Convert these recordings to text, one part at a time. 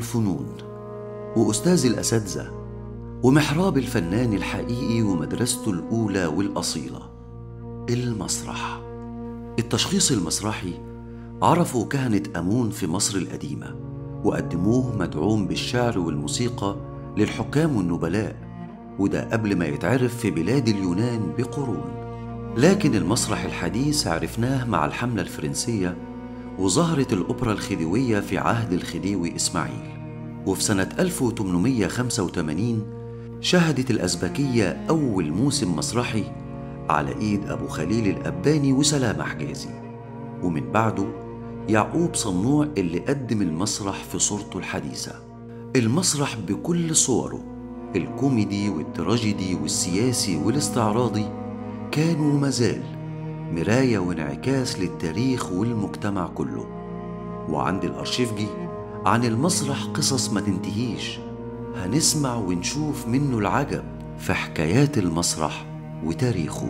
الفنون وأستاذ الأساتذة ومحراب الفنان الحقيقي ومدرسته الأولى والأصيلة المسرح التشخيص المسرحي عرفوا كهنة أمون في مصر القديمة وقدموه مدعوم بالشعر والموسيقى للحكام والنبلاء وده قبل ما يتعرف في بلاد اليونان بقرون لكن المسرح الحديث عرفناه مع الحملة الفرنسية وظهرت الأوبرا الخديوية في عهد الخديوي إسماعيل وفي سنة 1885 شهدت الأزبكية أول موسم مسرحي على إيد أبو خليل الأباني وسلامة حجازي ومن بعده يعقوب صنوع اللي قدم المسرح في صورته الحديثة المسرح بكل صوره الكوميدي والتراجيدي والسياسي والاستعراضي كان ومازال مراية وانعكاس للتاريخ والمجتمع كله وعند الأرشيفجي عن المسرح قصص ما تنتهيش هنسمع ونشوف منه العجب في حكايات المسرح وتاريخه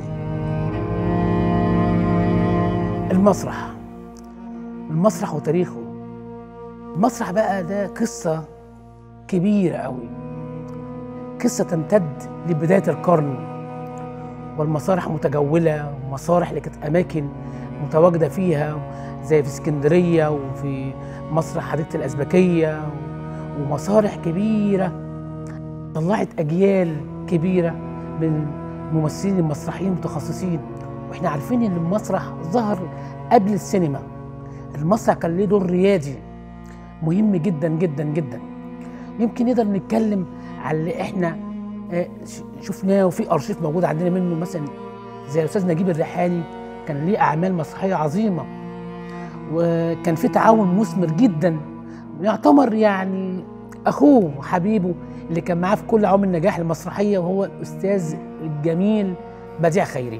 المسرح المسرح وتاريخه المسرح بقى ده قصة كبيرة قوي قصة تمتد لبداية القرن والمسارح متجولة ومسارح اللي كانت أماكن متواجدة فيها زي في اسكندرية وفي مسرح حديقة الأزبكية ومسارح كبيرة طلعت أجيال كبيرة من الممثلين المسرحيين المتخصصين واحنا عارفين ان المسرح ظهر قبل السينما المسرح كان ليه دور ريادي مهم جدا جدا جدا يمكن نقدر نتكلم على اللي احنا آه، ش- شفناه وفي ارشيف موجود عندنا منه مثلا زي الاستاذ نجيب الريحاني كان ليه اعمال مسرحيه عظيمه وكان في تعاون مثمر جدا يعتبر يعني اخوه وحبيبه اللي كان معاه في كل عوامل النجاح المسرحيه وهو الاستاذ الجميل بديع خيري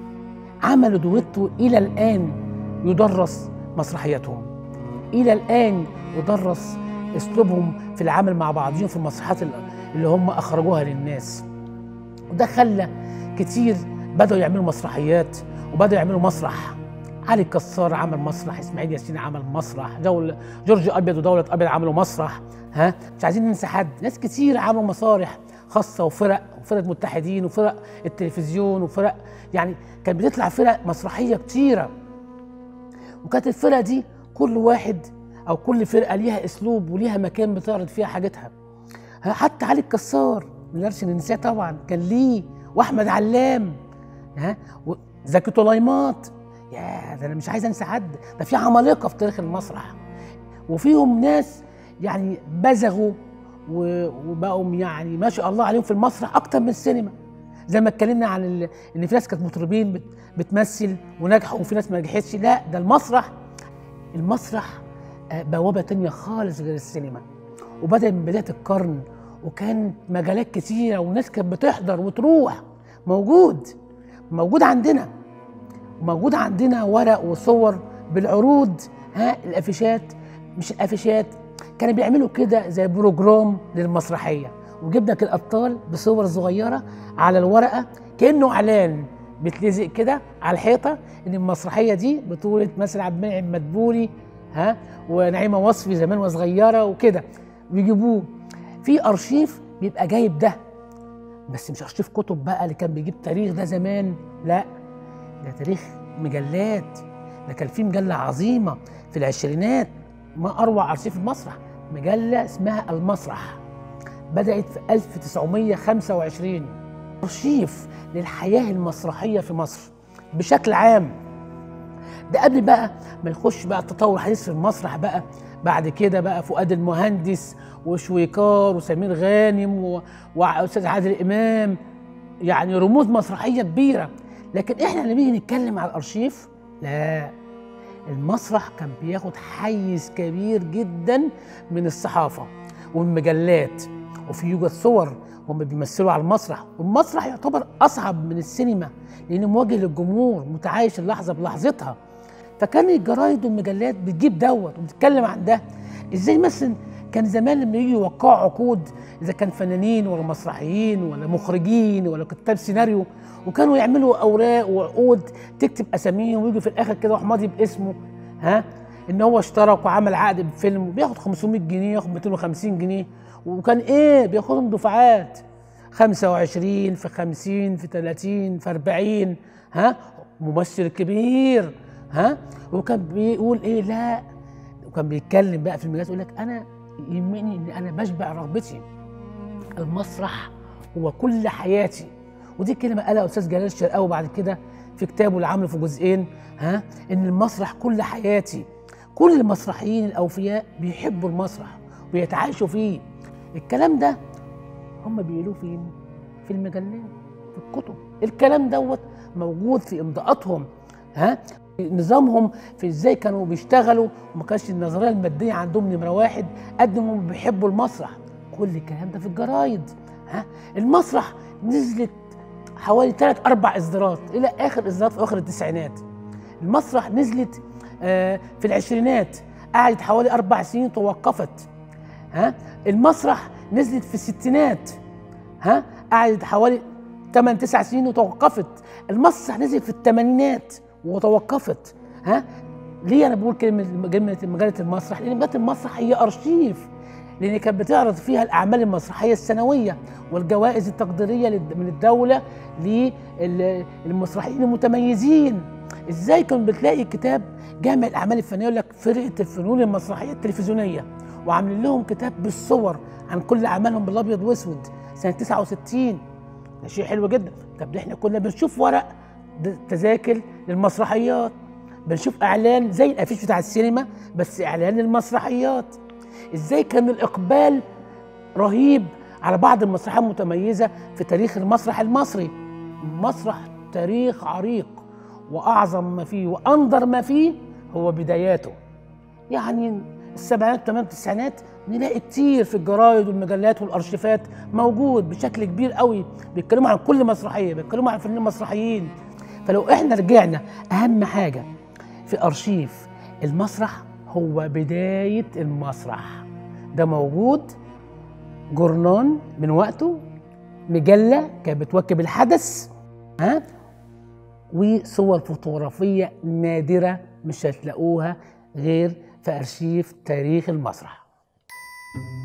عملوا دويتو الى الان يدرس مسرحياتهم الى الان يدرس اسلوبهم في العمل مع بعضهم في المسرحيات اللي هم اخرجوها للناس وده خلى كتير بدأوا يعملوا مسرحيات وبدأوا يعملوا مسرح علي الكسار عمل مسرح اسماعيل ياسين عمل مسرح جول جورج ابيض ودوله ابيض عملوا مسرح ها مش عايزين ننسى حد ناس كتير عملوا مسارح خاصه وفرق وفرق متحدين وفرق التلفزيون وفرق يعني كان بتطلع فرق مسرحيه كتيره وكانت الفرقه دي كل واحد او كل فرقه ليها اسلوب وليها مكان بتعرض فيها حاجتها ها، حتى علي الكسار ما نقدرش ننساه طبعا كان ليه واحمد علام ها وزكي طليمات يا ده انا مش عايز انسى حد ده في عمالقه في تاريخ المسرح وفيهم ناس يعني بزغوا و- وبقوا يعني ما شاء الله عليهم في المسرح اكتر من السينما زي ما اتكلمنا عن ال- ان في ناس كانت مطربين بت- بتمثل ونجحوا وفي ناس ما نجحتش لا ده المسرح المسرح آه، بوابه تانية خالص غير السينما وبدا من بدايه القرن وكان مجالات كتيره وناس كانت بتحضر وتروح موجود موجود عندنا موجود عندنا ورق وصور بالعروض ها الافيشات مش الافيشات كانوا بيعملوا كده زي بروجرام للمسرحيه وجبنا لك الابطال بصور صغيره على الورقه كانه اعلان بتلزق كده على الحيطه ان المسرحيه دي بطوله مثلا عبد المنعم مدبولي ها ونعيمه وصفي زمان وصغيره وكده ويجيبوه في ارشيف بيبقى جايب ده بس مش ارشيف كتب بقى اللي كان بيجيب تاريخ ده زمان لا ده تاريخ مجلات ده كان في مجلة عظيمة في العشرينات ما أروع أرشيف المسرح مجلة اسمها المسرح بدأت في 1925 أرشيف للحياة المسرحية في مصر بشكل عام ده قبل بقى ما يخش بقى التطور الحديث في المسرح بقى بعد كده بقى فؤاد المهندس وشويكار وسمير غانم و- واستاذ عادل امام يعني رموز مسرحيه كبيره لكن احنا لما نيجي نتكلم على الارشيف لا المسرح كان بياخد حيز كبير جدا من الصحافه ومن المجلات وفي يوجد صور هم بيمثلوا على المسرح والمسرح يعتبر اصعب من السينما لانه مواجه للجمهور متعايش اللحظه بلحظتها فكان الجرايد والمجلات بتجيب دوت وبتتكلم عن ده ازاي مثلا كان زمان لما يجوا يوقعوا عقود اذا كان فنانين ولا مسرحيين ولا مخرجين ولا كتاب سيناريو وكانوا يعملوا اوراق وعقود تكتب اساميهم ويجوا في الاخر كده واحد ماضي باسمه ها ان هو اشترك وعمل عقد بفيلم وبياخد 500 جنيه ياخد 250 جنيه وكان ايه بياخدهم دفعات 25 في 50 في 30 في 40 ها ممثل كبير ها وكان بيقول ايه لا وكان بيتكلم بقى في المجالس يقول لك انا يهمني ان انا بشبع رغبتي المسرح هو كل حياتي ودي كلمه قالها استاذ جلال الشرقاوي بعد كده في كتابه اللي عامله في جزئين ها ان المسرح كل حياتي كل المسرحيين الاوفياء بيحبوا المسرح ويتعايشوا فيه الكلام ده هم بيقولوه فين في المجلات في الكتب الكلام دوت موجود في امضاءاتهم ها نظامهم في ازاي كانوا بيشتغلوا وما كانش النظريه الماديه عندهم نمره واحد قد ما هم بيحبوا المسرح كل الكلام ده في الجرايد ها المسرح نزلت حوالي ثلاث اربع اصدارات الى اخر اصدارات في اخر التسعينات المسرح نزلت آه في العشرينات قعدت حوالي اربع سنين توقفت ها المسرح نزلت في الستينات ها قعدت حوالي 8 9 سنين وتوقفت المسرح نزل في الثمانينات وتوقفت ها ليه انا بقول كلمه كلمه مجله المسرح لان مجله المسرح هي ارشيف لان كانت بتعرض فيها الاعمال المسرحيه السنويه والجوائز التقديريه من الدوله للمسرحيين المتميزين ازاي كنت بتلاقي كتاب جامع الاعمال الفنيه يقول لك فرقه الفنون المسرحيه التلفزيونيه وعاملين لهم كتاب بالصور عن كل اعمالهم بالابيض واسود سنه 69 ده شيء حلو جدا طب احنا كنا بنشوف ورق تذاكر للمسرحيات بنشوف اعلان زي الافيش بتاع السينما بس اعلان للمسرحيات ازاي كان الاقبال رهيب على بعض المسرحيات المتميزه في تاريخ المسرح المصري مسرح تاريخ عريق واعظم ما فيه واندر ما فيه هو بداياته يعني السبعينات والثمانينات والتسعينات نلاقي كتير في الجرايد والمجلات والارشيفات موجود بشكل كبير قوي بيتكلموا عن كل مسرحيه بيتكلموا عن الفنانين المسرحيين فلو احنا رجعنا اهم حاجه في ارشيف المسرح هو بدايه المسرح ده موجود جورنان من وقته مجله كانت بتواكب الحدث ها وصور فوتوغرافيه نادره مش هتلاقوها غير في ارشيف تاريخ المسرح